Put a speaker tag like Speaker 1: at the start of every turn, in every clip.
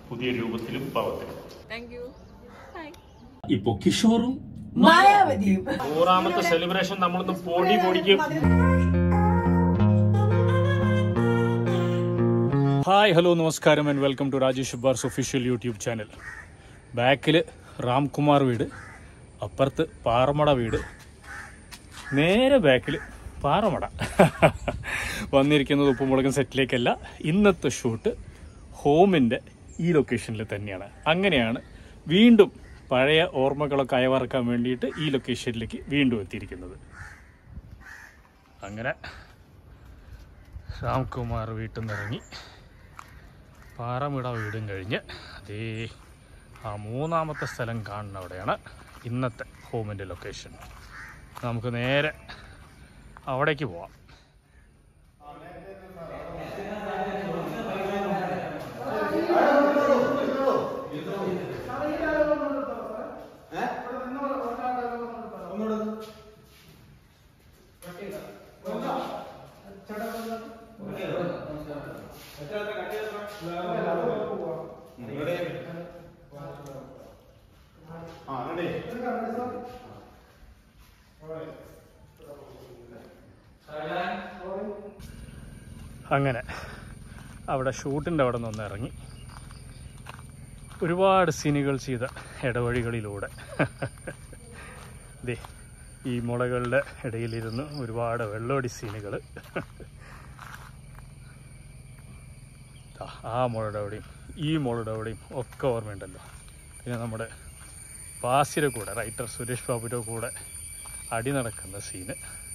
Speaker 1: പുതിയ രൂപത്തിലും ഭാവത്തിലും
Speaker 2: thank you hi
Speaker 1: ഇപ്പൊ കിഷോറും
Speaker 3: മായാവതിയും
Speaker 1: നൂറാമത്തെ സെലിബ്രേഷൻ നമ്മളൊന്ന് പൊടി പൊടിക്കും ഹായ് ഹലോ നമസ്കാരം ആൻഡ് വെൽക്കം ടു രാജേഷ് ബാർസ് ഒഫീഷ്യൽ യൂട്യൂബ് ചാനൽ ബാക്കിൽ രാംകുമാർ വീട് അപ്പുറത്ത് പാറമട വീട് നേരെ ബാക്കിൽ പാറമട വന്നിരിക്കുന്നത് ഉപ്പുമുളകൻ സെറ്റിലേക്കല്ല ഇന്നത്തെ ഷൂട്ട് ഹോമിൻ്റെ ഈ ലൊക്കേഷനിൽ തന്നെയാണ് അങ്ങനെയാണ് വീണ്ടും പഴയ ഓർമ്മകളൊക്കെ അയവറക്കാൻ വേണ്ടിയിട്ട് ഈ ലൊക്കേഷനിലേക്ക് വീണ്ടും എത്തിയിരിക്കുന്നത് അങ്ങനെ രാംകുമാർ വീട്ടിൽ നിന്ന് ഇറങ്ങി പാറമിട വീടും കഴിഞ്ഞ് അതേ ആ മൂന്നാമത്തെ സ്ഥലം കാണുന്ന അവിടെയാണ് ഇന്നത്തെ ഹോമിൻ്റെ ലൊക്കേഷൻ നമുക്ക് നേരെ അവിടേക്ക് പോവാം അങ്ങനെ അവിടെ ഷൂട്ടിൻ്റെ അവിടെ നിന്ന് ഇറങ്ങി ഒരുപാട് സീനുകൾ ചെയ്ത ഇടവഴികളിലൂടെ ദേ ഈ മുളകളുടെ ഇടയിലിരുന്ന് ഒരുപാട് വെള്ളോടി സീനുകൾ ആ മുളയുടെ അവിടെയും ഈ മുളയുടെ അവിടെയും ഒക്കെ ഓർമ്മയുണ്ടല്ലോ പിന്നെ നമ്മുടെ ബാസിയുടെ കൂടെ റൈറ്റർ സുരേഷ് ബാബുവിൻ്റെ കൂടെ അടി നടക്കുന്ന സീന്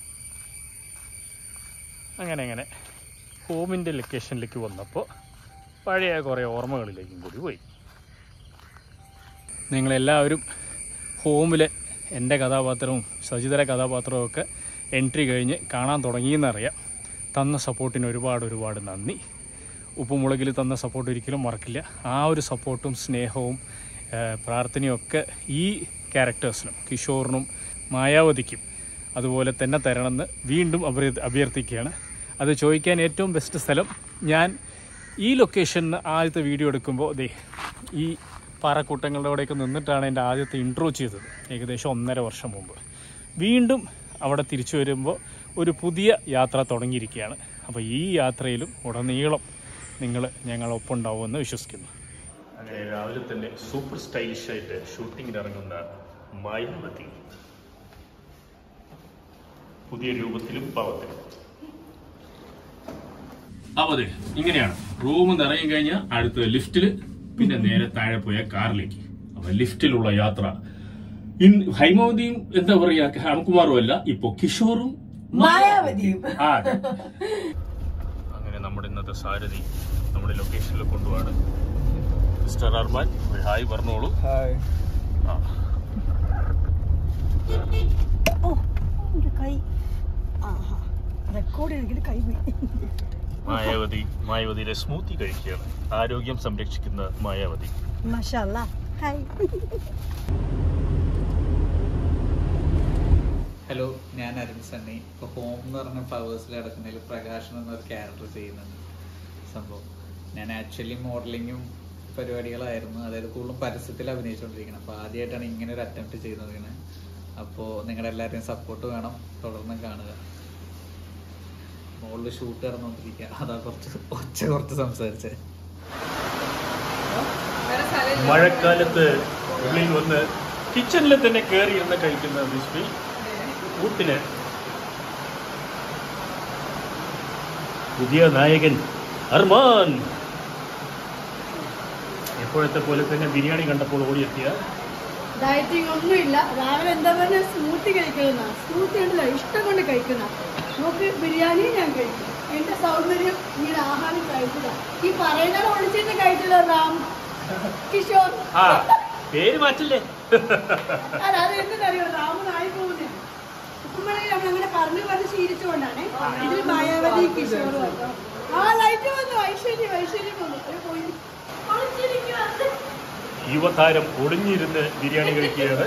Speaker 1: അങ്ങനെ അങ്ങനെ ഹോമിൻ്റെ ലൊക്കേഷനിലേക്ക് വന്നപ്പോൾ പഴയ കുറേ ഓർമ്മകളിലേക്കും കൂടി പോയി നിങ്ങളെല്ലാവരും ഹോമിലെ എൻ്റെ കഥാപാത്രവും സജിതയുടെ കഥാപാത്രവും ഒക്കെ എൻട്രി കഴിഞ്ഞ് കാണാൻ തുടങ്ങിയെന്നറിയാം തന്ന സപ്പോർട്ടിന് ഒരുപാട് ഒരുപാട് നന്ദി ഉപ്പുമുളകിൽ തന്ന സപ്പോർട്ട് ഒരിക്കലും മറക്കില്ല ആ ഒരു സപ്പോർട്ടും സ്നേഹവും ഏഹ്, പ്രാർത്ഥനയും ഒക്കെ ഈ ക്യാരക്ടേഴ്സിനും കിഷോറിനും മായാവതിക്കും അതുപോലെ തന്നെ തരണമെന്ന് വീണ്ടും അഭ്യ അഭ്യർത്ഥിക്കുകയാണ് അത് ചോദിക്കാൻ ഏറ്റവും ബെസ്റ്റ് സ്ഥലം ഞാൻ ഈ ലൊക്കേഷനിൽ ആദ്യത്തെ വീഡിയോ എടുക്കുമ്പോൾ ദേ ഈ പാറക്കൂട്ടങ്ങളുടെ അവിടെയൊക്കെ നിന്നിട്ടാണ് എൻ്റെ ആദ്യത്തെ ഇൻട്രോ ചെയ്തത് ഏകദേശം ഒന്നര വർഷം മുമ്പ് വീണ്ടും അവിടെ തിരിച്ചു വരുമ്പോൾ ഒരു പുതിയ യാത്ര തുടങ്ങിയിരിക്കുകയാണ് അപ്പോൾ ഈ യാത്രയിലും ഉടനീളം നിങ്ങൾ ഞങ്ങളൊപ്പം ഉണ്ടാവുമെന്ന് വിശ്വസിക്കുന്നു അങ്ങനെ രാവിലെ തന്നെ സൂപ്പർ സ്റ്റൈലിഷ് ആയിട്ട് ഷൂട്ടിങ്ങിന് ഇറങ്ങുന്ന മായാവതി പുതിയ രൂപത്തിലും ഭാവത്തിലും അപ്പൊ അതെ ഇങ്ങനെയാണ് റൂം നിറയും കഴിഞ്ഞാൽ അടുത്ത ലിഫ്റ്റിൽ പിന്നെ നേരെ താഴെ പോയ കാറിലേക്ക് അപ്പൊ ലിഫ്റ്റിലുള്ള യാത്ര ഇൻ ഹൈമവതിയും എന്താ പറയാ രാംകുമാറും അല്ല ഇപ്പൊ കിഷോറും
Speaker 3: മായാവതിയും
Speaker 1: ആ, അതെ. അങ്ങനെ നമ്മുടെ ഇന്നത്തെ സാരഥി നമ്മുടെ ലൊക്കേഷനിൽ കൊണ്ടുപോവാണ് മിസ്റ്റർ അർമാൻ ഒരു ഹായ് പറഞ്ഞോളൂ ആ.
Speaker 3: ഓ എന്റെ കൈ ആഹാ റെക്കോർഡ് എനിക്ക് കൈ പോയി
Speaker 1: മായാവതി മായാവതിയുടെ സ്മൂത്തി കഴിക്കുകയാണ് ആരോഗ്യം സംരക്ഷിക്കുന്ന മായാവതി
Speaker 3: മഷാല്ല ഹായ്
Speaker 4: ഹലോ ഞാൻ അരുൺ സണ്ണി ഇപ്പോൾ ഹോം എന്ന് പറഞ്ഞ ഫ്ലവേഴ്സിൽ നടക്കുന്നതിൽ പ്രകാശൻ എന്നൊരു ക്യാരക്ടർ ചെയ്യുന്നുണ്ട് സംഭവം ഞാൻ ആക്ച്വലി മോഡലിങ്ങും പരിപാടികളായിരുന്നു അതായത് കൂടുതലും പരസ്യത്തിൽ അഭിനയിച്ചുകൊണ്ടിരിക്കണം അപ്പോൾ ആദ്യമായിട്ടാണ് ഇങ്ങനെ ഒരു അറ്റംപ്റ്റ് ചെയ്യുന്നത് അപ്പോൾ നിങ്ങളുടെ എല്ലാവരുടെയും സപ്പോർട്ട് വേണം തുടർന്ന് കാണുക മുകളിൽ ഷൂട്ട് നടന്നുകൊണ്ടിരിക്കുക അതാ കുറച്ച് ഒച്ച കുറച്ച് സംസാരിച്ചത്
Speaker 2: വേറെ സ്ഥലമില്ല
Speaker 1: മഴക്കാലത്ത് ഉള്ളിൽ വന്ന് കിച്ചണിൽ തന്നെ കയറി ഇരുന്ന് കഴിക്കുന്ന ബിസ്മി ഊട്ടിന് പുതിയ നായകൻ അർമാൻ എപ്പോഴത്തെ പോലെ തന്നെ ബിരിയാണി കണ്ടപ്പോൾ ഓടിയെത്തിയ
Speaker 5: ഡയറ്റിംഗ് ഒന്നുമില്ല രാവിലെ എന്താ പറഞ്ഞ സ്മൂത്തി കഴിക്കുന്ന സ്മൂത്തി ഉണ്ടല്ലോ ഇഷ്ടം കൊണ്ട് കഴിക്കുന്ന നമുക്ക് ബിരിയാണി ഞാൻ കഴിക്കും എന്റെ സൗന്ദര്യം ഈ ആഹാരം കഴിക്കുക ഈ പറയുന്നത് ഒളിച്ചിട്ട് കഴിച്ചല്ലോ റാം കിഷോർ
Speaker 1: ആ പേര് മാറ്റില്ലേ
Speaker 5: അല്ല അത് എന്തെന്നറിയോ രാമനായി പോകുന്നത് ഉപ്പുമലയിൽ നമ്മൾ അങ്ങനെ പറഞ്ഞു പറഞ്ഞ് ശീലിച്ചുകൊണ്ടാണ് ഇതിൽ മായാവതി കിഷോർ വന്നു ആ ലൈറ്റ് വന്നു ഐശ്വര്യം ഐശ്വര്യം വന്നു ഒരു പോയി ഒളിച്ചിരിക്കുന്നത്
Speaker 1: യുവതാരം ഒളിഞ്ഞിരുന്ന് ബിരിയാണി കഴിക്കുകയാണ്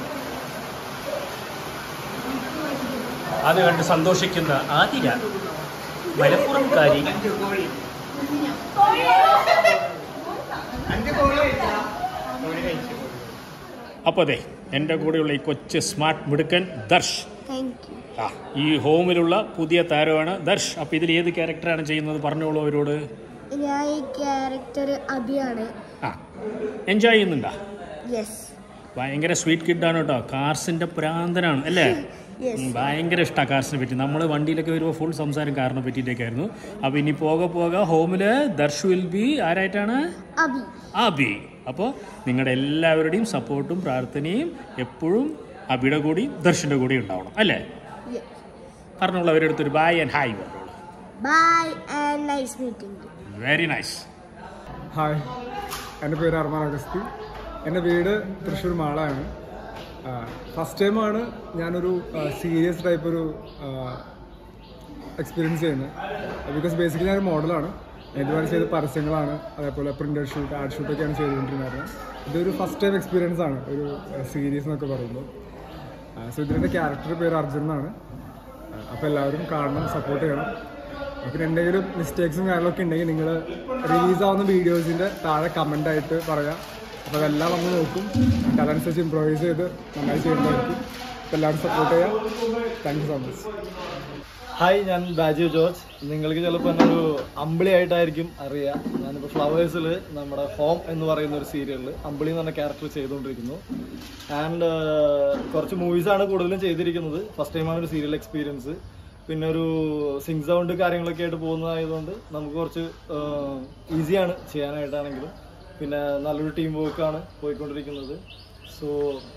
Speaker 1: അത് കണ്ട് സന്തോഷിക്കുന്ന ആതിര മലപ്പുറംകാരി അപ്പോൾ അതെ എൻ്റെ കൂടെയുള്ള ഈ കൊച്ചു സ്മാർട്ട് മിടുക്കൻ ദർശ്
Speaker 6: താങ്ക് യു
Speaker 1: ആ ഈ ഹോമിലുള്ള പുതിയ താരമാണ് ദർശ് അപ്പോൾ ഇതിൽ ഏത് ക്യാരക്ടറാണ് ചെയ്യുന്നത് പറഞ്ഞോളൂ അവരോട്
Speaker 6: ഞാൻ ഈ ക്യാരക്ടർ അഭിയാണ്
Speaker 1: ആ എൻജോയ് ചെയ്യുന്നുണ്ടോ
Speaker 6: യെസ്
Speaker 1: ഭയങ്കര സ്വീറ്റ് കിഡാണ് കേട്ടോ കാർസിൻ്റെ പ്രാന്തനാണ് അല്ലേ
Speaker 6: യെസ്
Speaker 1: ഉം, ഭയങ്കര ഇഷ്ടമാണ് കാർസിനെ പറ്റി നമ്മൾ വണ്ടിയിലൊക്കെ വരുമ്പോൾ ഫുൾ സംസാരം കാറിനെ പറ്റിയിട്ടൊക്കെയായിരുന്നു അപ്പോൾ ഇനി പോകെ പോകെ ഹോമിൽ ദർശ് വിൽ ബി ആരായിട്ടാണ്
Speaker 6: അഭി
Speaker 1: അബി അപ്പോൾ നിങ്ങളുടെ എല്ലാവരുടെയും സപ്പോർട്ടും പ്രാർത്ഥനയും എപ്പോഴും അബിയുടെ കൂടി ദർശൻ്റെ കൂടി ഉണ്ടാവണം അല്ലേ
Speaker 6: യെസ്
Speaker 1: പറഞ്ഞോളൂ അവരുടെ അടുത്തൊരു ബായ് ആൻഡ് ഹായ് പറഞ്ഞോളൂ
Speaker 6: bye and nice meeting
Speaker 1: very nice
Speaker 7: hi എൻ്റെ പേര് അർമാൻ അഗസ്തി എൻ്റെ വീട് തൃശ്ശൂർ മാളാണ് ഫസ്റ്റ് ടൈമാണ് ഞാനൊരു സീരിയസ് ടൈപ്പ് ഒരു എക്സ്പീരിയൻസ് ചെയ്യുന്നത് ബിക്കോസ് ബേസിക്കലി ഞാനൊരു മോഡലാണ് ഇതുവരെ ചെയ്ത പരസ്യങ്ങളാണ് അതേപോലെ പ്രിൻ്റഡ് ഷൂട്ട് ആഡ് ഷൂട്ടൊക്കെയാണ് ചെയ്തുകൊണ്ടിരുന്നത് ഇതൊരു ഫസ്റ്റ് ടൈം എക്സ്പീരിയൻസ് ആണ് ഒരു സീരീസ് എന്നൊക്കെ പറയുമ്പോൾ സോ ഇതിൻ്റെ ക്യാരക്ടർ പേര് അർജുൻ എന്നാണ് അപ്പോൾ എല്ലാവരും കാണണം സപ്പോർട്ട് ചെയ്യണം പിന്നെ എന്തെങ്കിലും മിസ്റ്റേക്സും കാര്യങ്ങളൊക്കെ ഉണ്ടെങ്കിൽ നിങ്ങൾ റിലീസാവുന്ന വീഡിയോസിൻ്റെ താഴെ കമൻ്റ് ആയിട്ട് പറയാം അപ്പോൾ അതെല്ലാം വന്ന് നോക്കും എന്നിട്ട് അതനുസരിച്ച് ഇമ്പ്രൂവൈസ് ചെയ്ത് നന്നായി ചെയ്യുന്നതായിരിക്കും അപ്പോൾ എല്ലാവരും സപ്പോർട്ട് ചെയ്യാം thank you so much
Speaker 8: hi ഞാൻ രാജീവ് ജോർജ് നിങ്ങൾക്ക് ചിലപ്പോൾ എന്നെ ഒരു അമ്പിളി ആയിട്ടായിരിക്കും അറിയാം ഞാനിപ്പോൾ ഫ്ലവേഴ്സിൽ നമ്മുടെ ഹോം എന്ന് പറയുന്ന ഒരു സീരിയലിൽ അമ്പിളി എന്ന് പറഞ്ഞ ക്യാരക്ടർ ചെയ്തുകൊണ്ടിരിക്കുന്നു ആൻഡ് കുറച്ച് മൂവീസാണ് കൂടുതലും ചെയ്തിരിക്കുന്നത് ഫസ്റ്റ് ടൈമാണ് ഒരു സീരിയൽ എക്സ്പീരിയൻസ് പിന്നെ ഒരു സിങ് സൗണ്ട് കാര്യങ്ങളൊക്കെ ആയിട്ട് പോകുന്നതായതുകൊണ്ട് നമുക്ക് കുറച്ച് ഈസിയാണ് ചെയ്യാനായിട്ടാണെങ്കിലും പിന്നെ നല്ലൊരു ടീം വർക്കാണ് പോയിക്കൊണ്ടിരിക്കുന്നത് സോ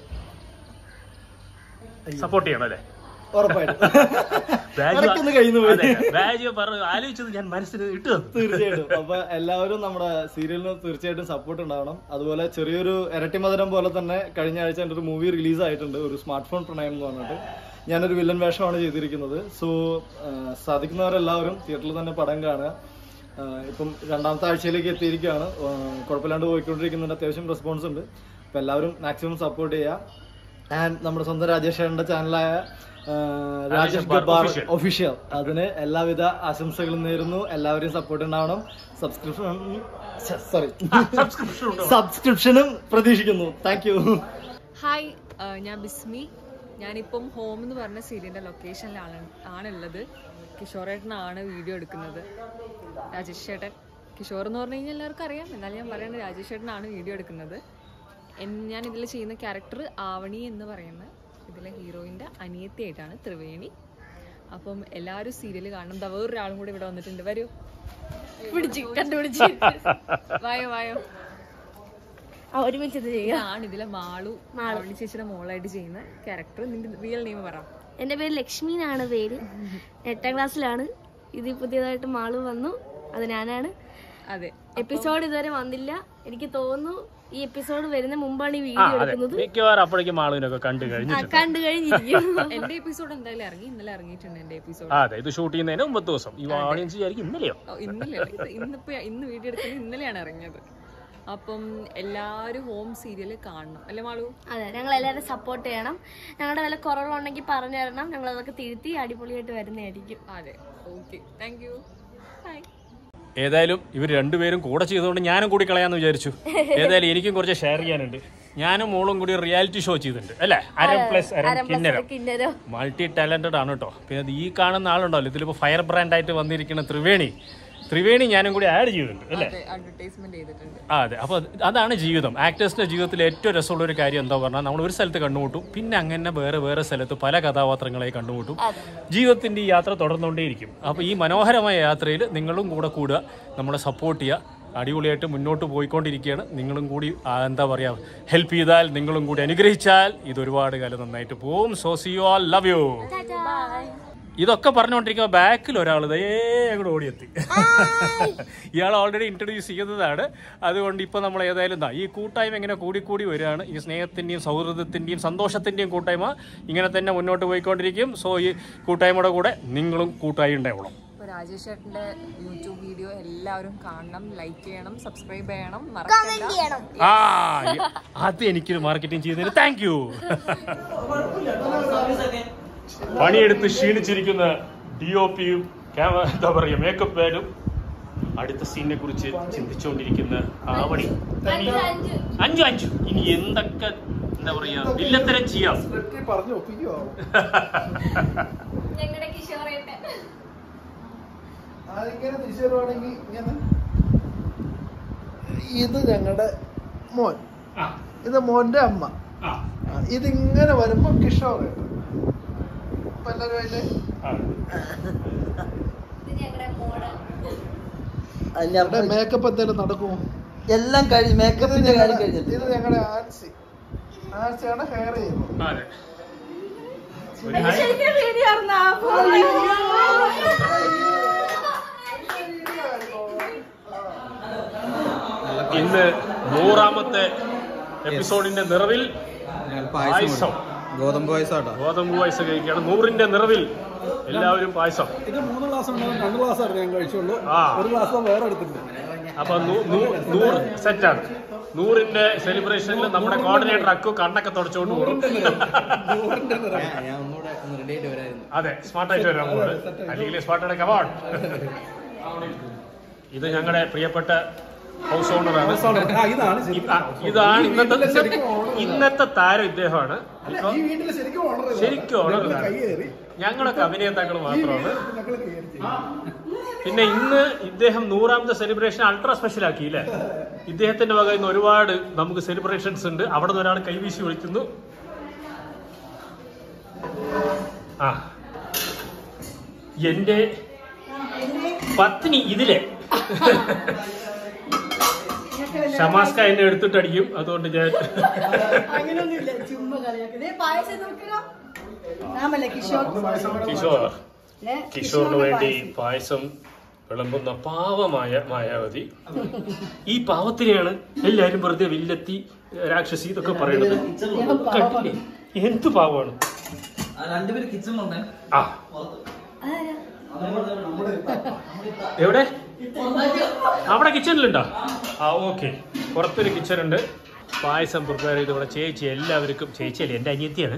Speaker 1: സപ്പോർട്ട് ചെയ്യണം അല്ലേ
Speaker 8: ഉറപ്പായിട്ടും ഇടയ്ക്കൊന്ന് കയ്യിൽ നിന്ന് പോയി
Speaker 1: ബാജ് പറഞ്ഞു ആലോചിച്ചത് ഞാൻ മനസ്സിൽ ഇട്ടു തന്നു
Speaker 8: തീർച്ചയായിട്ടും അപ്പൊ എല്ലാവരും നമ്മുടെ സീരിയലിന് തീർച്ചയായിട്ടും സപ്പോർട്ട് ഉണ്ടാവണം അതുപോലെ ചെറിയൊരു ഇരട്ടി മധുരം പോലെ തന്നെ കഴിഞ്ഞ ആഴ്ച എൻ്റെ ഒരു മൂവി റിലീസ് ആയിട്ടുണ്ട് ഒരു സ്മാർട്ട് ഫോൺ പ്രണയം എന്ന് പറഞ്ഞിട്ട് ഞാനൊരു വില്ലൻ വേഷമാണ് ചെയ്തിരിക്കുന്നത് സോ സാധിക്കുന്നവരെല്ലാവരും തിയേറ്ററിൽ തന്നെ പടം കാണുക ആ, ഇപ്പം രണ്ടാമത്തെ ആഴ്ചയിലേക്ക് എത്തിയിരിക്കുകയാണ് ആ, കുഴപ്പമില്ലാണ്ട് പോയിക്കൊണ്ടിരിക്കുന്നുണ്ട് അത്യാവശ്യം റെസ്പോൺസ് ഉണ്ട് അപ്പൊ എല്ലാവരും മാക്സിമം സപ്പോർട്ട് ചെയ്യുക ആൻഡ് നമ്മുടെ സ്വന്തം രാജേഷ് ഏട്ടൻ്റെ ചാനലായ ആ, രാജേഷ് ഗബ്ബാർ
Speaker 1: Official.
Speaker 8: ഒഫീഷ്യൽ അതിന് എല്ലാവിധ ആശംസകളും നേരുന്നു എല്ലാവരെയും സപ്പോർട്ട് ഉണ്ടാവണം സബ്സ്ക്രിപ്ഷൻ സോറി സബ്സ്ക്രിപ്ഷനും പ്രതീക്ഷിക്കുന്നു താങ്ക് യു
Speaker 2: ഹായ് ആ, ഞാൻ ബിസ്മി ഞാനിപ്പം ഹോം എന്ന് പറഞ്ഞ സീരിയലിന്റെ ലൊക്കേഷനിലാണ് ആണുള്ളത് കിഷോറേട്ടനാണ് വീഡിയോ എടുക്കുന്നത് രാജേഷ് ചേട്ടൻ കിഷോർ എന്ന് പറഞ്ഞു കഴിഞ്ഞാൽ എല്ലാവർക്കും അറിയാം എന്നാലും ഞാൻ പറയുന്നത് രാജേഷ് ചേട്ടനാണ് വീഡിയോ എടുക്കുന്നത് എൻ- ഞാൻ ഇതിൽ ചെയ്യുന്ന ക്യാരക്ടർ ആവണി എന്ന് പറയുന്ന ഇതിലെ ഹീറോയിൻ്റെ അനിയത്തിയായിട്ടാണ് ത്രിവേണി അപ്പം എല്ലാവരും സീരിയൽ കാണണം ദാ വേറൊരാളും കൂടി ഇവിടെ വന്നിട്ടുണ്ട് വരൂ പിടിച്ച് കണ്ടുപിടിച്ച് വായോ വായോ
Speaker 6: ആ ഒരുമിച്ച് ഇത് ചെയ്യാം
Speaker 2: ഇതാണ് ഇതിലെ മാളു മാളു ചേച്ചിയുടെ മോളായിട്ട് ചെയ്യുന്ന ക്യാരക്ടർ നിന്റെ റിയൽ നെയിം പറ
Speaker 6: എൻ്റെ പേര് ലക്ഷ്മി എന്നാണ് പേര് എട്ടാം ക്ലാസ്സിലാണ് ഇത് പുതിയതായിട്ട് മാളു വന്നു അത് ഞാനാണ്
Speaker 2: അതെ
Speaker 6: എപ്പിസോഡ് ഇതുവരെ വന്നില്ല എനിക്ക് തോന്നുന്നു ഈ എപ്പിസോഡ് വരുന്ന മുമ്പാണ് ഈ വീഡിയോ എടുക്കുന്നത്
Speaker 1: മിക്കവാറും അപ്പോഴേക്കും ആളുവിനൊക്കെ കണ്ടു
Speaker 6: ആ
Speaker 1: കഴിഞ്ഞിട്ടുണ്ട്
Speaker 6: കണ്ടു കഴിഞ്ഞിരിക്കും
Speaker 2: എന്റെ എപ്പിസോഡ് എന്തായാലും ഇറങ്ങി ഇന്നലെ ഇറങ്ങിയിട്ടുണ്ട് എന്റെ എപ്പിസോഡ്
Speaker 1: ആ, അതെ ഇത് ഷൂട്ട് ചെയ്യുന്നതിന് മുമ്പത്തെ ദിവസം ഈ ഓഡിയൻസ് വിചാരിക്കും ഇന്നലെയോ
Speaker 2: ഇന്നലെ ഇന്നിപ്പോ ഇന്ന് വീഡിയോ എടുക്കുന്നത് ഇന്നലെയാണ് ഇറങ്ങിയത് അപ്പം എല്ലാരും ഹോം സീരിയൽ കാണണം അല്ലേ മാളു
Speaker 6: അതെ ഞങ്ങൾ എല്ലാവരും സപ്പോർട്ട് ചെയ്യണം ഞങ്ങളുടെ വല്ല കുറവുണ്ടെങ്കിൽ പറഞ്ഞു തരണം ഞങ്ങൾ അതൊക്കെ തിരുത്തി അടിപൊളിയായിട്ട് വരുന്നതായിരിക്കും
Speaker 2: അതെ ഓക്കെ താങ്ക് യു ബൈ
Speaker 1: ഏതായാലും ഇവർ രണ്ടുപേരും കൂടെ ചെയ്തുകൊണ്ട് ഞാനും കൂടി കളയാന്ന് വിചാരിച്ചു ഏതായാലും എനിക്കും കുറച്ച് ഷെയർ ചെയ്യാനുണ്ട് ഞാനും മോളും കൂടി റിയാലിറ്റി ഷോ ചെയ്തിട്ടുണ്ട് അല്ലേ അരം പ്ലസ് അരം കിന്നരം
Speaker 6: കിന്നരോ
Speaker 1: മൾട്ടി ടാലന്റഡ് ആണ് കേട്ടോ പിന്നെ അത് ഈ കാണുന്ന ആളുണ്ടല്ലോ ഇതിലിപ്പോൾ ഫയർ ബ്രാൻഡായിട്ട് വന്നിരിക്കുന്ന ത്രിവേണി ത്രിവേണി ഞാനും കൂടി ആഡ് ചെയ്തിട്ടുണ്ട് അല്ലേ
Speaker 2: അതെ അഡ്വർടൈസ്മെന്റ് ചെയ്തിട്ടുണ്ട്
Speaker 1: ആ അതെ അപ്പോൾ അതാണ് ജീവിതം ആക്ടേഴ്സിൻ്റെ ജീവിതത്തിൽ ഏറ്റവും രസമുള്ള ഒരു കാര്യം എന്താ പറഞ്ഞാൽ നമ്മൾ ഒരു സ്ഥലത്ത് കണ്ടുമുട്ടും പിന്നെ അങ്ങനെ വേറെ വേറെ സ്ഥലത്ത് പല കഥാപാത്രങ്ങളെ കണ്ടുമുട്ടും ജീവിതത്തിൻ്റെ ഈ യാത്ര തുടർന്നുകൊണ്ടേയിരിക്കും അപ്പോൾ ഈ മനോഹരമായ യാത്രയിൽ നിങ്ങളും കൂടെ കൂടുക നമ്മളെ സപ്പോർട്ട് ചെയ്യുക അടിപൊളിയായിട്ട് മുന്നോട്ട് പോയിക്കൊണ്ടിരിക്കുകയാണ് നിങ്ങളും കൂടി ആ, എന്താ പറയുക ഹെൽപ്പ് ചെയ്താൽ നിങ്ങളും കൂടി അനുഗ്രഹിച്ചാൽ ഇത് ഒരുപാട് കാലം നന്നായിട്ട് പോവും so see you all love you ഇതൊക്കെ പറഞ്ഞുകൊണ്ടിരിക്കുമ്പോൾ ബാക്കിൽ ഒരാൾ ദേ അങ്ങോട്ട് ഓടിയെത്തി ഇയാൾ ഓൾറെഡി ഇൻട്രൊഡ്യൂസ് ചെയ്യുന്നതാണ് അതുകൊണ്ട് ഇപ്പോൾ നമ്മൾ ഏതായാലും ദാ ഈ കൂട്ടായ്മ ഇങ്ങനെ കൂടിക്കൂടി വരികയാണ് ഈ സ്നേഹത്തിൻ്റെയും സൗഹൃദത്തിൻ്റെയും സന്തോഷത്തിൻ്റെയും കൂട്ടായ്മ ഇങ്ങനെ തന്നെ മുന്നോട്ട് പോയിക്കൊണ്ടിരിക്കും സോ ഈ കൂട്ടായ്മയുടെ കൂടെ നിങ്ങളും കൂട്ടായി ഉണ്ടാവണം
Speaker 2: അപ്പൊ രാജേഷ് ചേട്ടന്റെ യൂട്യൂബ് വീഡിയോ എല്ലാവരും കാണണം ലൈക്ക് ചെയ്യണം സബ്സ്ക്രൈബ് ചെയ്യണം മറക്കണ്ട
Speaker 1: ആ ഈ- അത് എനിക്കൊരു മാർക്കറ്റിംഗ് ചെയ്യുന്നതിന് താങ്ക് യു പണിയെടുത്ത് ക്ഷീണിച്ചിരിക്കുന്ന ഡി ഒ പിയും എന്താ പറയുക മേക്കപ്പ് മാനും അടുത്ത സീനിനെ കുറിച്ച് ചിന്തിച്ചുകൊണ്ടിരിക്കുന്ന ആവണി അഞ്ചു അഞ്ചു ഇനി എന്തൊക്കെ എന്താ പറയാ വില്ലത്തരം ചെയ്യാം
Speaker 8: പറഞ്ഞു ഒപ്പിക്കുവോ
Speaker 6: ഞങ്ങളുടെ കിഷോറേട്ടൻ
Speaker 8: ആരെങ്കിലും തിരിച്ചു വരുവാണെങ്കിൽ ഇങ്ങനെ ഇത് ഞങ്ങളുടെ മോൻ
Speaker 1: ആ,
Speaker 8: ഇത് മോന്റെ അമ്മ
Speaker 1: ആ,
Speaker 8: ആ, ഇതിങ്ങനെ വരുമ്പോ കിഷോർ അപ്പൊ എല്ലാവരും അതിന്റെ
Speaker 1: ആ.
Speaker 6: ഇത് ഞങ്ങളുടെ മോഡൽ
Speaker 8: ഞങ്ങളുടെ മേക്കപ്പ് എന്തെങ്കിലും നടക്കുമോ
Speaker 9: എല്ലാം കഴിഞ്ഞ് മേക്കപ്പിന്റെ കാര്യം
Speaker 8: ഇത്
Speaker 9: കഴിഞ്ഞിട്ട്
Speaker 8: ഞങ്ങളുടെ ആൻസി ആൻസിയാണ് ഹെയർ ചെയ്യുന്നത്
Speaker 1: അതെ ഒരു ഹായ്. ഇന്ന് നൂറാമത്തെ എപ്പിസോഡിന്റെ നിറവിൽ പായസം
Speaker 4: ഗോതമ്പ് പായസാട്ടോ
Speaker 1: ഗോതമ്പ് പായസം കഴിക്കുകയാണ് നൂറിന്റെ നിറവിൽ എല്ലാവരും പായസം
Speaker 7: ഇത് മൂന്ന് ഗ്ലാസ് ഉണ്ടാവും രണ്ട് ഗ്ലാസ് ആയിരുന്നു ഞാൻ കഴിച്ചുള്ളൂ
Speaker 1: ആ.
Speaker 7: ഒരു ഗ്ലാസ് വേറെ എടുത്തിട്ടുണ്ട്
Speaker 1: അപ്പൊ നൂ- നൂ- നൂറ് സെറ്റാണ് നൂറിന്റെ സെലിബ്രേഷനിൽ നമ്മുടെ കോർഡിനേറ്റർ അക്കു കണ്ണൊക്കെ തുടച്ചുകൊണ്ട് പോകും
Speaker 4: ഞാൻ ഒന്നുകൂടെ ഒന്ന് റെഡി ആയിട്ട് വരായിരുന്നു
Speaker 1: അതെ സ്മാർട്ടായിട്ട് വരാൻ പോകുന്നത് അല്ലെങ്കിൽ സ്മാർട്ടായിട്ട് കവാൺ ഇത് ഞങ്ങളുടെ പ്രിയപ്പെട്ട ഹൗസ് ഓണറാണ്
Speaker 7: ആ, ഇതാണ് ശരി.
Speaker 1: ഇ- ആ, ഇതാണ് ഇന്നത്തെ ഇന്നത്തെ താരം ഇദ്ദേഹമാണ് ഇപ്പൊ
Speaker 7: ഈ വീട്ടില് ശരിക്കും ഓണർ
Speaker 1: ശരിക്കും ഓണർ ഇതാണ്.
Speaker 7: കയ്യേറി
Speaker 1: ഞങ്ങളൊക്കെ അഭിനേതാക്കൾ മാത്രമാണ്
Speaker 7: ഞങ്ങള് കയ്യേറി
Speaker 1: പിന്നെ ഇന്ന് ഇദ്ദേഹം നൂറാമത്തെ സെലിബ്രേഷൻ അൾട്രാ സ്പെഷ്യൽ ആക്കി അല്ലേ ഇദ്ദേഹത്തിന്റെ വക ഇന്ന് ഒരുപാട് നമുക്ക് സെലിബ്രേഷൻസ് ഉണ്ട് അവിടെ നിന്ന് ഒരാൾ കൈവീശി വിളിക്കുന്നു ആ എന്റെ പത്നി ഇതിലെ ഷമാസ്ക എന്നെ എടുത്തിട്ടടിക്കും അതുകൊണ്ട് ഞാൻ
Speaker 5: അങ്ങനെയൊന്നുമില്ല ചുമ്മാ കളിയാക്കുന്നത് ദേ പായസം നോക്കണം നാമല്ല കിഷോർ
Speaker 1: കിഷോർ
Speaker 5: ഏ,
Speaker 1: കിഷോറിന് വേണ്ടി
Speaker 5: പായസം.
Speaker 1: പായസം വിളമ്പുന്ന പാവമായ മായാവതി ഈ പാവത്തിനെയാണ് എല്ലാരും വെറുതെ വില്ലെത്തി രാക്ഷസി ഇതൊക്കെ പറയുന്നത് കണ്ടില്ലേ? എന്ത് പാവമാണ്
Speaker 9: രണ്ടുപേര് കിച്ചണിലുണ്ടേ
Speaker 1: ആ എവിടെ അവിടെ കിച്ചണിലുണ്ടോ ആ ഓക്കെ പുറത്തൊരു കിച്ചൺ ഉണ്ട് പായസം പ്രിപ്പയർ ചെയ്ത് ഇവിടെ ചേച്ചി എല്ലാവർക്കും ചേച്ചിയല്ലേ എൻ്റെ അനിയത്തിയാണ്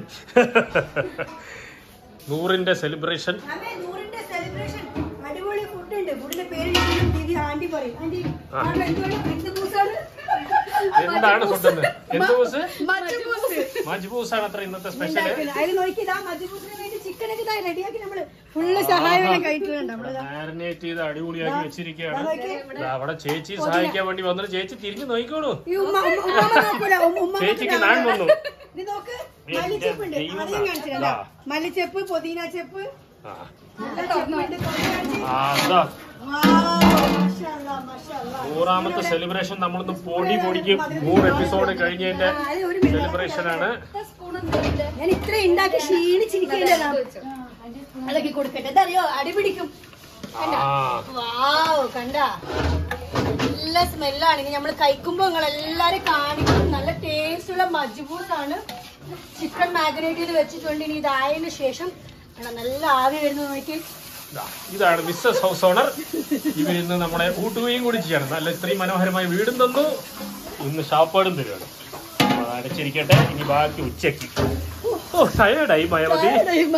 Speaker 1: നൂറിന്റെ സെലിബ്രേഷൻ
Speaker 5: അമ്മേ, നൂറിന്റെ celebration. അടിപൊളി ഫുഡ് ഉണ്ട് ഫുഡിന്റെ പേര് ചോദിക്കും, ദീദി ആന്റി പറയും ആന്റി
Speaker 1: ആ.
Speaker 5: അവിടെ എന്തുവാണ്? എന്ത് പൂസാണ്
Speaker 1: എന്താണ് ഫുഡ് എന്ത് പൂസ്
Speaker 5: മജ്ബൂസ്.
Speaker 1: മജ്ബൂസാണ് അത്ര ഇന്നത്തെ സ്പെഷ്യൽ
Speaker 5: ഉണ്ടാക്കുന്നത്. അതിൽ നോക്കി ഇതാ മജ്ബൂസിന് വേണ്ടി ചിക്കൻ ഒക്കെ ഇതാ റെഡിയാക്കി നമ്മള് ഫുള്ള് സഹായം കഴിക്കുന്നുണ്ട് നമ്മള് ദാ.
Speaker 1: മാരിനേറ്റ് ചെയ്ത് അടിപൊളിയാക്കി വെച്ചിരിക്കുകയാണ്
Speaker 5: നോക്കി.
Speaker 1: ദാ അവിടെ ചേച്ചി സഹായിക്കാൻ വേണ്ടി വന്നിട്ട് ചേച്ചി തിരിഞ്ഞു നോക്കിക്കോളൂ
Speaker 5: ഈ ഉമ്മ ഉമ്മ- ഉമ്മാമ നോക്കൂല ഉമ്മ- ഉമ്മാമ
Speaker 1: ചേച്ചിക്ക്
Speaker 5: നോക്കൂല.
Speaker 1: നാൺ വന്നു.
Speaker 5: ഇത് നോക്ക്
Speaker 1: എന്റെ
Speaker 5: മല്ലിച്ചെപ്പ് ഉണ്ട്
Speaker 1: ദൈവമേ.
Speaker 5: അധികം കാണിച്ചില്ല
Speaker 1: ആ.
Speaker 5: മല്ലിച്ചെപ്പ് പുതിന ചെപ്പ്
Speaker 1: ആ
Speaker 5: നല്ല ചെപ്പുണ്ട് കുറേ കാണിച്ച്.
Speaker 1: ആ, അതാ
Speaker 5: വാവ്, മാഷാഅല്ലാ, മാഷാഅല്ലാ.
Speaker 1: നൂറാമത്തെ സെലിബ്രേഷൻ നമ്മളൊന്ന് പൊടി പൊടിക്കും നൂറ് എപ്പിസോഡ് കഴിഞ്ഞതിന്റെ
Speaker 5: ആ, അത് ഒരു മിനിറ്റ്
Speaker 1: സെലിബ്രേഷൻ ആണ്
Speaker 5: ഞാൻ ഇത്ര ഉണ്ടാക്കി ക്ഷീണിച്ചിരിക്കേണ്ടതാ അതൊക്കെ കൊടുക്കട്ടെ എന്തറിയോ അടിപിടിക്കും
Speaker 1: ആ
Speaker 5: വാവ് കണ്ട നല്ല സ്മെല്ലാണ് ഇനി നമ്മൾ കഴിക്കുമ്പോ നിങ്ങൾ എല്ലാരും കാണിക്കും നല്ല ടേസ്റ്റ് ഉള്ള മജ്ബൂസ് ആണ് ചിക്കൻ മാഗ്നേറ്റ് ചെയ്ത് വെച്ചിട്ടുണ്ട് ഇനി ഇതായതിനു ശേഷം കണ്ടോ, നല്ല ആവി വരുന്നത് നോക്കി
Speaker 1: ദാ, ഇതാണ് മിസ്സസ് ഹൗസ് ഓണർ ഇവരിന്ന് നമ്മളെ ഊട്ടുകയും കൂടി ചെയ്യണം നല്ല ഇത്രയും മനോഹരമായ വീടും തന്നു ഇന്ന് ഷാപ്പാടും തരുവാണ് അപ്പൊ അടച്ചിരിക്കട്ടെ ഇനി ബാക്കി ഉച്ചയ്ക്ക് ഓ ടയേർഡായി മായാവതി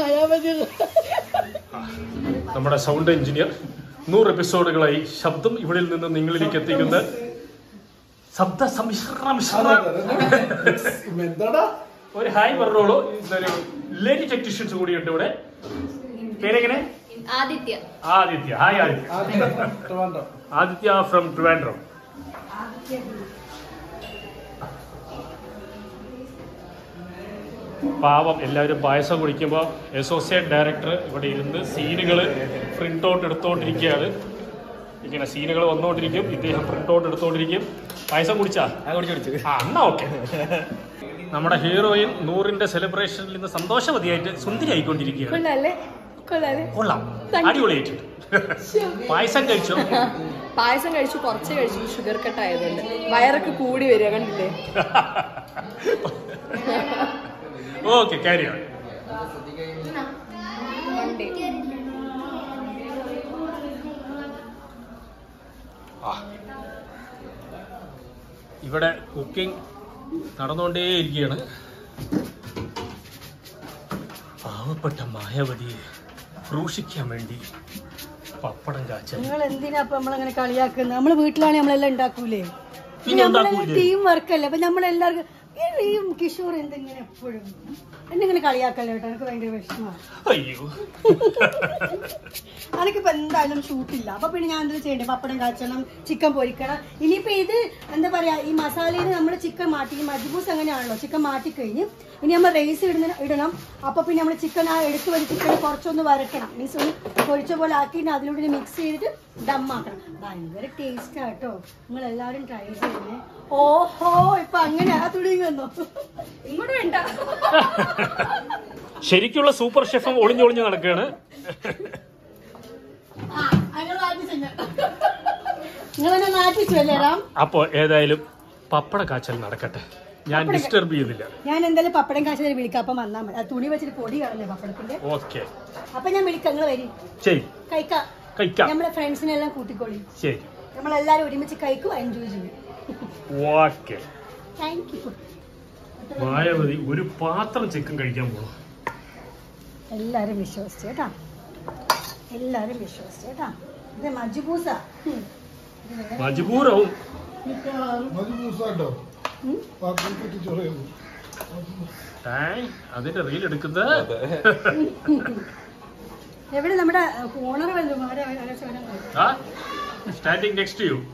Speaker 1: നമ്മുടെ സൗണ്ട് എഞ്ചിനീയർ നൂറ് എപ്പിസോഡുകളായി ശബ്ദം ഇവിടെ നിന്ന് നിങ്ങളിലേക്ക് എത്തിക്കുന്ന ശബ്ദ സമ്മിശ്രണം
Speaker 7: എന്താടാ
Speaker 1: ഒരു ഹായ് പറഞ്ഞോളൂ ഇതൊരു ലേഡി ടെക്നീഷ്യൻസ് കൂടിയുണ്ട് ഇവിടെ പേരെങ്ങനെ
Speaker 6: ആദിത്യ
Speaker 1: ആദിത്യ ഹായ് ആദിത്യ
Speaker 7: ആദ്യം ട്രിവാൻഡ്രം
Speaker 1: ആദിത്യ ഫ്രം ട്രിവാൻഡ്രം പാവം എല്ലാവരും പായസം കുടിക്കുമ്പോൾ അസോസിയേറ്റ് ഡയറക്ടർ ഇവിടെ ഇരുന്ന് സീനുകൾ പ്രിന്റ് ഔട്ട് എടുത്തോണ്ടിരിക്കുകയാണ് ഇങ്ങനെ സീനുകൾ വന്നുകൊണ്ടിരിക്കും ഇദ്ദേഹം പ്രിന്റ് ഔട്ട് എടുത്തോണ്ടിരിക്കും പായസം കുടിച്ചാ ആ എന്നാ ഓക്കെ നമ്മുടെ ഹീറോയിൻ നൂറിന്റെ സെലിബ്രേഷനിൽ നിന്ന് സന്തോഷവതിയായിട്ട് സുന്ദരി ആയിക്കൊണ്ടിരിക്കുകയാണ്
Speaker 2: കൊള്ളാല്ലേ കൊള്ളാല്ലേ
Speaker 1: കൊള്ളാം അടിപൊളിയായിട്ടുണ്ട് പായസം കഴിച്ചോ
Speaker 2: പായസം കഴിച്ചു കുറച്ച് കഴിച്ചു ഷുഗർ കട്ട് ആയതുകൊണ്ട് വയറൊക്കെ കൂടി വരിക കണ്ടില്ലേ
Speaker 1: ഓക്കെ കാരി ഓൺ
Speaker 2: വണ്ടി
Speaker 1: ഇവിടെ കുക്കിംഗ് നടന്നുകൊണ്ടേയിരിക്കുകയാണ് പാവപ്പെട്ട മായാവതിയെ ക്രൂശിക്കാൻ വേണ്ടി പപ്പടം കാച്ചൽ
Speaker 3: നിങ്ങൾ എന്തിനാ അപ്പൊ നമ്മളങ്ങനെ കളിയാക്കുന്നത് നമ്മള് വീട്ടിലാണെങ്കിൽ നമ്മളെല്ലാം ഉണ്ടാക്കൂലേ
Speaker 1: പിന്നെ
Speaker 3: നമ്മളെല്ലാം
Speaker 1: ഉണ്ടാക്കൂലേ?
Speaker 3: ടീം വർക്കല്ലേ അപ്പൊ നമ്മളെല്ലാവർക്കും ഈ കിഷോർ എന്തെങ്ങനെ എപ്പോഴും എന്നെ ഇങ്ങനെ കളിയാക്കല്ലേ കേട്ടോ എനിക്ക് ഭയങ്കര വിഷമമാണ്
Speaker 1: അയ്യോ
Speaker 3: അനക്കിപ്പോ എന്തായാലും ഷൂട്ടില്ല അപ്പൊ പിന്നെ ഞാൻ എന്താ ചെയ്യണ്ടേ പപ്പടം കാച്ചണം ചിക്കൻ പൊരിക്കണം ഇനിയിപ്പോ ഇത് എന്താ പറയാ ഈ മസാലയിൽ നമ്മൾ ചിക്കൻ മാറ്റി ഈ മജ്ബൂസ് അങ്ങനെയാണല്ലോ ചിക്കൻ മാറ്റി കഴിഞ്ഞ് ഇനി നമ്മൾ റൈസ് ഇടുന്ന ഇടണം അപ്പൊ പിന്നെ നമ്മൾ ചിക്കൻ ആ എടുത്ത് വെച്ച് ചിക്കൻ കുറച്ചൊന്ന് വരക്കണം മീൻസ് ഒന്ന് പൊരിച്ച പോലെ ആക്കിയിട്ട് അതിലൂടെ മിക്സ് ചെയ്തിട്ട് ദമ്മാക്കണം ഭയങ്കര ടേസ്റ്റ് ആട്ടോ നിങ്ങൾ എല്ലാവരും ട്രൈ ചെയ്യണേ ഓഹോ ഇപ്പൊ അങ്ങനെ ആ തുണി വന്നു
Speaker 2: ഇങ്ങോട്ട് വേണ്ട
Speaker 1: ശരിക്കുള്ള സൂപ്പർ ഷെഫും ഒളിഞ്ഞൊളിഞ്ഞ് നടക്കുകയാണ്
Speaker 3: ആ അങ്ങനെ മാറ്റിച്ചു നിങ്ങളെന്നെ മാറ്റിച്ചു അല്ലേ റാം
Speaker 1: അപ്പോ ഏതായാലും പപ്പട കാച്ചൽ നടക്കട്ടെ ഞാൻ ഡിസ്റ്റർബ് ചെയ്യുന്നില്ല
Speaker 3: ഞാൻ എന്തായാലും പപ്പടം കാശിനെ വിളിക്കാം അപ്പം വന്നാൽ മതി ആ തുണി വെച്ചിട്ട് പൊടി കളഞ്ഞേ പപ്പടത്തിന്റെ
Speaker 1: ഓക്കെ
Speaker 3: അപ്പൊ ഞാൻ വിളിക്കാം നിങ്ങൾ വരി
Speaker 1: ശരി
Speaker 3: കഴിക്കാം
Speaker 1: കഴിക്കാം
Speaker 3: നമ്മളെ ഫ്രണ്ട്സിനെ എല്ലാം കൂട്ടിക്കോളി
Speaker 1: ശരി
Speaker 3: നമ്മളെല്ലാരും ഒരുമിച്ച് കഴിക്കും എൻജോയ് ചെയ്യും
Speaker 1: ഓക്കെ
Speaker 3: താങ്ക് യു
Speaker 1: മായാവതി ഒരു പാത്രം ചിക്കൻ കഴിക്കാൻ പോകണം
Speaker 3: എല്ലാരും വിശ്വസിച്ചു കേട്ടാ എല്ലാരും വിശ്വസിച്ചു കേട്ടാ ഇത് മജ്ബൂസ ഉം. ഇത് വേറെ-
Speaker 1: മജ്ബൂറാവും
Speaker 3: ഉം?
Speaker 1: ഏയ്, അതിന്റെ റീൽ എടുക്കുന്നത്
Speaker 3: എവിടെ നമ്മുടെ ഓണർ വന്നു ആരാ ആരാ ചോദിക്കാൻ
Speaker 1: ആ സ്റ്റാൻഡിങ് നെക്സ്റ്റ് യു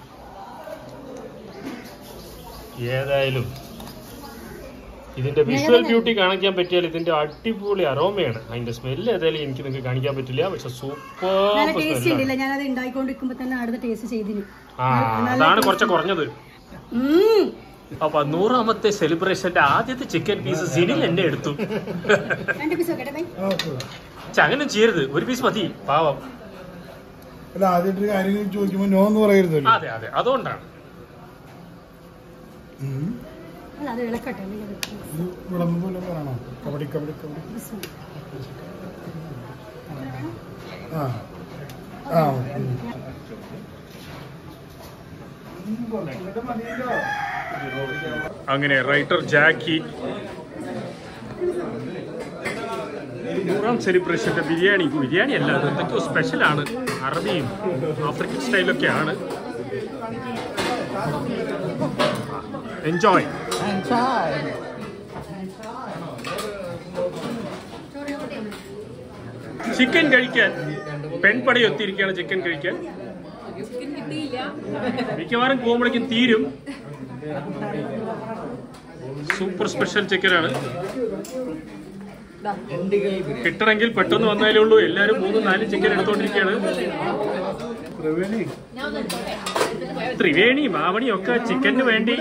Speaker 1: ഏതായാലും ഇതിന്റെ വിഷ്വൽ ബ്യൂട്ടി കാണിക്കാൻ പറ്റിയാൽ ഇതിന്റെ അടിപൊളി അറോമയാണ് അതിന്റെ സ്മെല്ല് ഏതായാലും എനിക്ക് നിങ്ങൾക്ക് കാണിക്കാൻ പറ്റില്ല പക്ഷെ സൂപ്പർ
Speaker 3: ഞാൻ ടേസ്റ്റ് ചെയ്തില്ല ഞാനത് ഉണ്ടായിക്കൊണ്ടിരിക്കുമ്പോ തന്നെ അടുത്ത ടേസ്റ്റ് ചെയ്തിന്
Speaker 1: ആ അതാണ് കുറച്ച് കുറഞ്ഞത്
Speaker 3: ഉം.
Speaker 1: അപ്പൊ നൂറാമത്തെ സെലിബ്രേഷന്റെ ആദ്യത്തെ ചിക്കൻ പീസ് സിനിൽ എന്നെ എടുത്തു
Speaker 3: രണ്ട് പീസ് വെക്കട്ടെ ബൈ
Speaker 1: ഛെ, അങ്ങനെ ചെയ്യരുത് ഒരു പീസ് മതി പാവം
Speaker 10: അല്ല ആദ്യമായിട്ട് കാര്യങ്ങൾ ചോദിക്കുമ്പോ നോ എന്ന് പറയരുതല്ലോ
Speaker 1: അതെ അതെ അതുകൊണ്ടാണ്
Speaker 10: ഉം.
Speaker 3: അല്ല അത് ഇളക്കട്ടെ അല്ലെങ്കിൽ അത്
Speaker 10: ഇത് വിളമ്പ് വല്ലതും പറയണോ കബഡി കബഡി കബഡി ആ ആ ഉം.
Speaker 1: അങ്ങനെ റൈറ്റർ ജാക്കി നൂറാം സെലിബ്രേഷന്റെ ബിരിയാണി ബിരിയാണി അല്ല അത് എന്തൊക്കെയോ സ്പെഷ്യലാണ് അറബിയും ആഫ്രിക്കൻ സ്റ്റൈലൊക്കെ ആണ് എൻജോയ് ചിക്കൻ കഴിക്കാൻ പെൺപട ഒത്തിരിക്കുകയാണ് ചിക്കൻ കഴിക്കാൻ
Speaker 2: ചിക്കൻ കിട്ടിയില്ല
Speaker 1: മിക്കവാറും പോകുമ്പോഴേക്കും തീരും സൂപ്പർ സ്പെഷ്യൽ ചിക്കനാണ് കിട്ടണമെങ്കിൽ പെട്ടെന്ന് വന്നാലേ ഉള്ളൂ എല്ലാരും മൂന്നും നാലും ചിക്കൻ എടുത്തോണ്ടിരിക്കുകയാണ് ത്രിവേണി മാവണി ഒക്കെ ചിക്കന് വേണ്ടി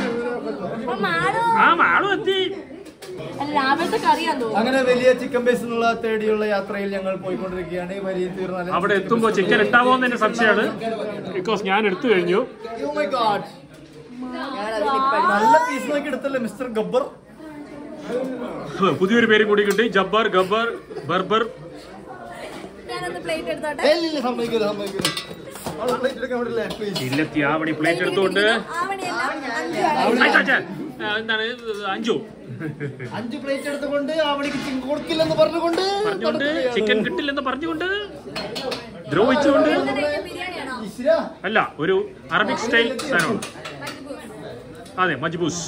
Speaker 1: ആ മാളും എത്തി
Speaker 2: രാവിലത്തെ കറിയാന്ന് തോന്നുന്നു
Speaker 8: അങ്ങനെ വലിയ ചിക്കൻ ബേസ് എന്നുള്ള തേടിയുള്ള യാത്രയിൽ ഞങ്ങൾ പോയിക്കൊണ്ടിരിക്കുകയാണ് ഈ വലിയ തീർന്നാലും
Speaker 1: അവിടെ എത്തുമ്പോ ചിക്കൻ ഉണ്ടാവോ എന്ന് എന്റെ സംശയമാണ് ബിക്കോസ് ഞാൻ എടുത്തു കഴിഞ്ഞു
Speaker 8: Oh my God. നല്ല പീസ് നോക്കി എടുത്തല്ലേ മിസ്റ്റർ ഗബ്ബർ
Speaker 1: പുതിയൊരു പേര് കൂടി കിട്ടി ജബ്ബാർ ഗബ്ബർ ബർബർ
Speaker 2: ഞാനൊന്ന് പ്ലേറ്റ് എടുത്തോട്ടെ
Speaker 8: ഏയ്, ഇല്ല, ഇല്ല, സമ്മതിക്കില്ല സമ്മതിക്കില്ല അവിടെ plate എടുക്കാൻ വിടില്ലേ? Please.
Speaker 1: ഇല്ലത്തി ആവണി പ്ലേറ്റ് എടുത്തുകൊണ്ട്
Speaker 2: ആവണിയല്ല
Speaker 1: ആ, ചാ, ചാ. ആ, എന്താണ് ഇത്? അഞ്ചു
Speaker 8: അഞ്ച് പ്ലേറ്റ് എടുത്തുകൊണ്ട് അവിടേക്ക് ചിക്കൻ കൊടുക്കില്ലെന്ന് പറഞ്ഞുകൊണ്ട്
Speaker 1: പറഞ്ഞുകൊണ്ട് ചിക്കൻ കിട്ടില്ലെന്ന് പറഞ്ഞുകൊണ്ട് ദ്രോഹിച്ചുകൊണ്ട്
Speaker 2: ബിരിയാണിയാണോ
Speaker 8: ഇശ്രാ,
Speaker 1: അല്ല ഒരു അറബിക് സ്റ്റൈൽ സാധനമാണ് അതെ മജ്ബൂസ്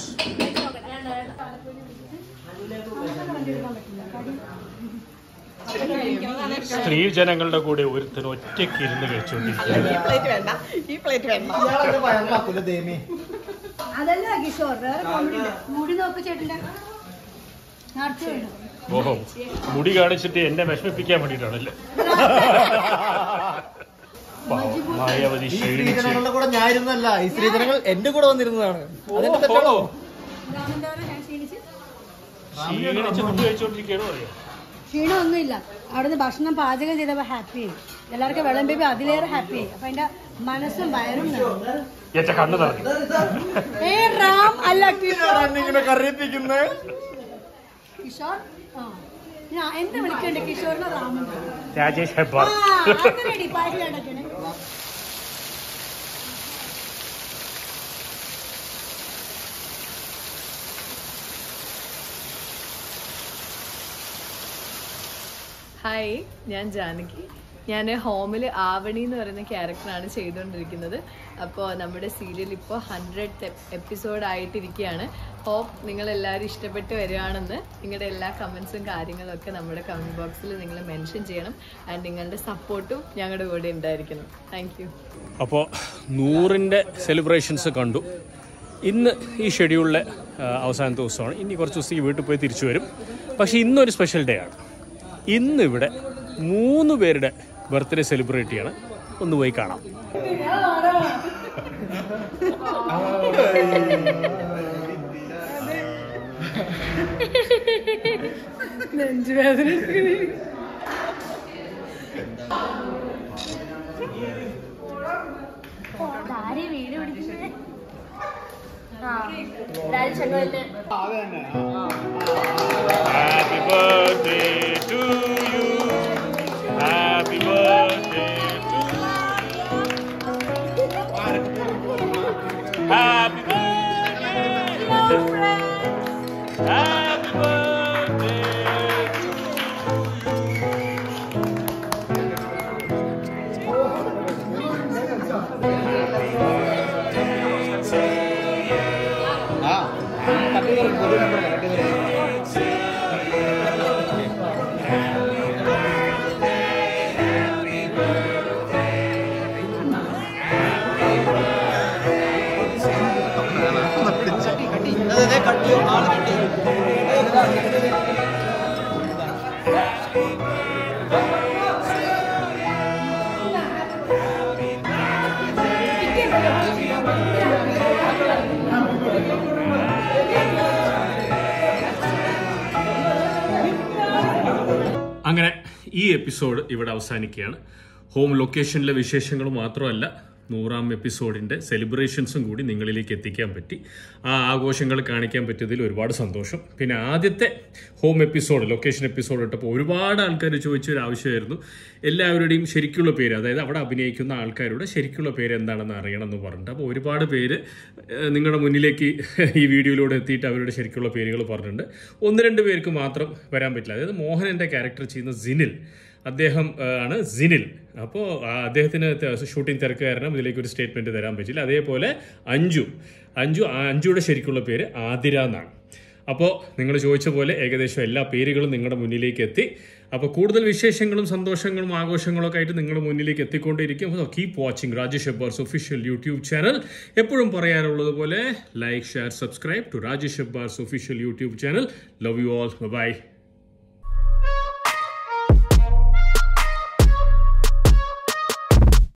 Speaker 1: സ്ത്രീ ജനങ്ങളുടെ കൂടെ ഒരുത്തൻ ഒറ്റയ്ക്ക് ഇരുന്ന് കഴിച്ചുകൊണ്ടിരിക്കുകയാണ്
Speaker 8: ഇയാളെന്നെ വയറിലാക്കൂല ദേമി
Speaker 3: അതല്ല കിഷോർ വേറെ കോമഡി ഉണ്ട് മുടി നോക്ക് ചേട്ടന്റെ നേർച്ച വേണം
Speaker 1: ഓഹോ മുടി കാണിച്ചിട്ട് എന്നെ വിഷമിപ്പിക്കാൻ വേണ്ടിയിട്ടാണല്ലേ പാവം, മായാവതി
Speaker 8: ഈ
Speaker 1: ക്ഷീണിച്ച്
Speaker 8: സ്ത്രീജനങ്ങളുടെ കൂടെ ഞാൻ ഇരുന്നല്ല ഈ സ്ത്രീജനങ്ങൾ എന്റെ കൂടെ വന്നിരുന്നതാണ് അതിന്റെ തെറ്റാണോ
Speaker 1: ക്ഷീണിച്ച് മുടി കഴിച്ചുകൊണ്ടിരിക്കുകയാണോ അറിയാം
Speaker 3: ക്ഷീണമൊന്നുമില്ല അവിടുന്ന് ഭക്ഷണം പാചകം ചെയ്തപ്പോ ഹാപ്പി ആയി എല്ലാവർക്കും വെള്ളം ബേബി അതിലേറെ ഹാപ്പി ആയി അപ്പൊ അതിന്റെ മനസ്സും വയറും നിറഞ്ഞു.
Speaker 1: എന്റെ കണ്ണ് നിറഞ്ഞു
Speaker 3: ഏ റാം അല്ല കിഷോർ
Speaker 8: ഇങ്ങനെ കറിയിപ്പിക്കുന്നത്
Speaker 3: കിഷോർ ആ ഞാൻ എന്താ വിളിക്കണ്ടേ കിഷോറിനെ റാമൻ
Speaker 1: രാജേഷ്
Speaker 3: ആ
Speaker 1: ഹെബ്ബാർ
Speaker 3: അത് ready, പായസം ഉണ്ടാക്കണേ
Speaker 2: ഹായ് ഞാൻ ജാനകി ഞാൻ ഹോമിൽ ആവണി എന്ന് പറയുന്ന ക്യാരക്ടറാണ് ചെയ്തുകൊണ്ടിരിക്കുന്നത് അപ്പോൾ നമ്മുടെ സീരിയൽ ഇപ്പോൾ ഹൺഡ്രഡ് എപ്പിസോഡ് ആയിട്ടിരിക്കുകയാണ് ഹോപ്പ് നിങ്ങൾ എല്ലാവരും ഇഷ്ടപ്പെട്ട് വരികയാണെന്ന് നിങ്ങളുടെ എല്ലാ കമൻസും കാര്യങ്ങളും ഒക്കെ നമ്മുടെ കമൻറ്റ് ബോക്സിൽ നിങ്ങൾ മെൻഷൻ ചെയ്യണം ആൻഡ് നിങ്ങളുടെ സപ്പോർട്ടും ഞങ്ങളുടെ കൂടെ ഉണ്ടായിരിക്കണം താങ്ക് യു
Speaker 1: അപ്പോൾ നൂറിൻ്റെ സെലിബ്രേഷൻസ് കണ്ടു ഇന്ന് ഈ ഷെഡ്യൂളിലെ അവസാനത്തെ ദിവസമാണ് ഇനി കുറച്ച് ദിവസം ഈ വീട്ടിൽ പോയി തിരിച്ചു വരും പക്ഷേ ഇന്നൊരു സ്പെഷ്യൽ ഡേ ആണ് ഇന്ന് ഇവിടെ മൂന്ന് പേരുടെ ബർത്ത്ഡേ സെലിബ്രേറ്റ് ചെയ്യണം ഒന്ന് പോയി കാണാം
Speaker 5: നെഞ്ചുവേദന
Speaker 6: വീട് പിടിക്കുന്നത് ആ ഡാഡി ചെങ്ങോലിന്
Speaker 1: Happy birthday to you. Happy birthday to you. Happy birthday, dear friend. Happy birthday to അങ്ങനെ ഈ എപ്പിസോഡ് ഇവിടെ അവസാനിക്കുകയാണ് ഹോം ലൊക്കേഷനിലെ വിശേഷങ്ങൾ മാത്രമല്ല നൂറാം എപ്പിസോഡിൻ്റെ സെലിബ്രേഷൻസും കൂടി നിങ്ങളിലേക്ക് എത്തിക്കാൻ പറ്റി ആ ആഘോഷങ്ങൾ കാണിക്കാൻ പറ്റിയതിൽ ഒരുപാട് സന്തോഷം പിന്നെ ആദ്യത്തെ ഹോം എപ്പിസോഡ് ലൊക്കേഷൻ എപ്പിസോഡ് ഇട്ടപ്പോൾ ഒരുപാട് ആൾക്കാർ ചോദിച്ചൊരു ആവശ്യമായിരുന്നു എല്ലാവരുടെയും ശരിക്കുള്ള പേര് അതായത് അവിടെ അഭിനയിക്കുന്ന ആൾക്കാരുടെ ശരിക്കുള്ള പേര് എന്താണെന്ന് അറിയണം എന്ന് പറഞ്ഞിട്ട് അപ്പോൾ ഒരുപാട് പേര് ഏഹ്, നിങ്ങളുടെ മുന്നിലേക്ക് ഈ വീഡിയോയിലൂടെ എത്തിയിട്ട് അവരുടെ ശരിക്കുള്ള പേരുകൾ പറഞ്ഞിട്ടുണ്ട് ഒന്ന് രണ്ട് പേർക്ക് മാത്രം വരാൻ പറ്റില്ല അതായത് മോഹനൻ്റെ ക്യാരക്ടർ ചെയ്യുന്ന സിനിൽ അദ്ദേഹം ആ, ആണ് സിനിൽ അപ്പോൾ അദ്ദേഹത്തിന് ഷൂട്ടിംഗ് തിരക്ക് കാരണം ഇതിലേക്ക് ഒരു സ്റ്റേറ്റ്മെൻറ്റ് തരാൻ പറ്റില്ല അതേപോലെ അഞ്ജു അഞ്ജു ആ അഞ്ജുയുടെ ശരിക്കുള്ള പേര് ആതിര എന്നാണ് അപ്പോൾ നിങ്ങൾ ചോദിച്ച പോലെ ഏകദേശം എല്ലാ പേരുകളും നിങ്ങളുടെ മുന്നിലേക്ക് എത്തി അപ്പോൾ കൂടുതൽ വിശേഷങ്ങളും സന്തോഷങ്ങളും ആഘോഷങ്ങളും ഒക്കെ ആയിട്ട് നിങ്ങളുടെ മുന്നിലേക്ക് എത്തിക്കൊണ്ടിരിക്കും അപ്പോൾ keep watching Rajesh Abbars official YouTube channel എപ്പോഴും പറയാറുള്ളത് പോലെ like share subscribe to Rajesh Abbars official YouTube channel love you all by